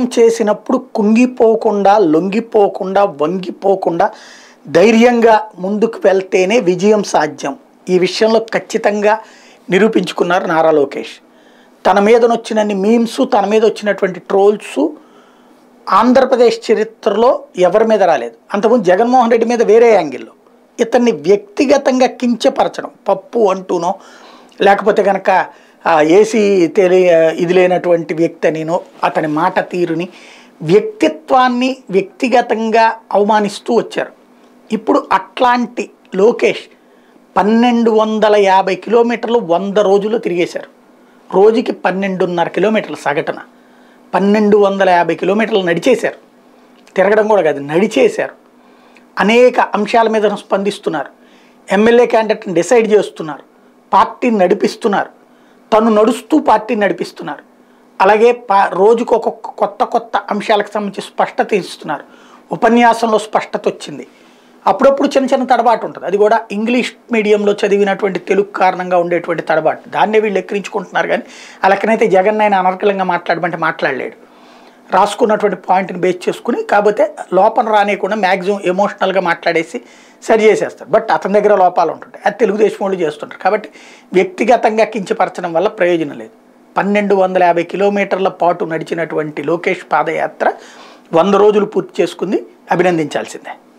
చేసినప్పుడు కుంగిపోకుండా లొంగిపోకుండా వంగిపోకుండా ధైర్యంగా ముందుకు వెళ్తేనే విజయం సాధ్యం ఈ విషయంలో ఖచ్చితంగా నిరూపించుకున్నారు నారా లోకేష్ తన మీద వచ్చినన్ని మీమ్స్ తన మీద వచ్చినటువంటి ట్రోల్స్ ఆంధ్రప్రదేశ్ చరిత్రలో ఎవరి మీద రాలేదు అంతకుముందు జగన్మోహన్ రెడ్డి మీద వేరే యాంగిల్లో ఇతన్ని వ్యక్తిగతంగా కించపరచడం పప్పు అంటూనో లేకపోతే కనుక ఏసీ తెలియ ఇది లేనటువంటి వ్యక్తి అనినో అతని మాట తీరుని వ్యక్తిత్వాన్ని వ్యక్తిగతంగా అవమానిస్తూ వచ్చారు ఇప్పుడు అట్లాంటి లోకేష్ పన్నెండు వందల యాభై కిలోమీటర్లు వంద రోజులు తిరిగేశారు రోజుకి పన్నెండున్నర కిలోమీటర్ల సగటున పన్నెండు వందల యాభై కిలోమీటర్లు నడిచేశారు తిరగడం కూడా కాదు నడిచేశారు అనేక అంశాల మీద స్పందిస్తున్నారు ఎమ్మెల్యే క్యాండిడేట్ని డిసైడ్ చేస్తున్నారు పార్టీని నడిపిస్తున్నారు తను నడుస్తూ పార్టీని నడిపిస్తున్నారు అలాగే పా రోజుకు ఒక్కొక్క కొత్త కొత్త అంశాలకు సంబంధించి స్పష్టత ఇస్తున్నారు ఉపన్యాసంలో స్పష్టత వచ్చింది అప్పుడప్పుడు చిన్న చిన్న తడబాటు ఉంటుంది అది కూడా ఇంగ్లీష్ మీడియంలో చదివినటువంటి తెలుగు కారణంగా ఉండేటువంటి తడబాటు దాన్నే వీళ్ళు ఎక్కిరించుకుంటున్నారు కానీ ఆ లెక్కనైతే జగన్ ఆయన అనర్గళంగా మాట్లాడమంటే మాట్లాడలేడు రాసుకున్నటువంటి పాయింట్ని బేస్ చేసుకుని కాకపోతే లోపల రానియకుండా మ్యాక్సిమం ఎమోషనల్గా మాట్లాడేసి సరి చేసేస్తారు బట్ అతని దగ్గర లోపాలు ఉంటుంటాయి అది తెలుగుదేశం వాళ్ళు చేస్తుంటారు కాబట్టి వ్యక్తిగతంగా కించపరచడం వల్ల ప్రయోజనం లేదు పన్నెండు వందల యాభై కిలోమీటర్ల పాటు నడిచినటువంటి లోకేష్ పాదయాత్ర వంద రోజులు పూర్తి చేసుకుంది అభినందించాల్సిందే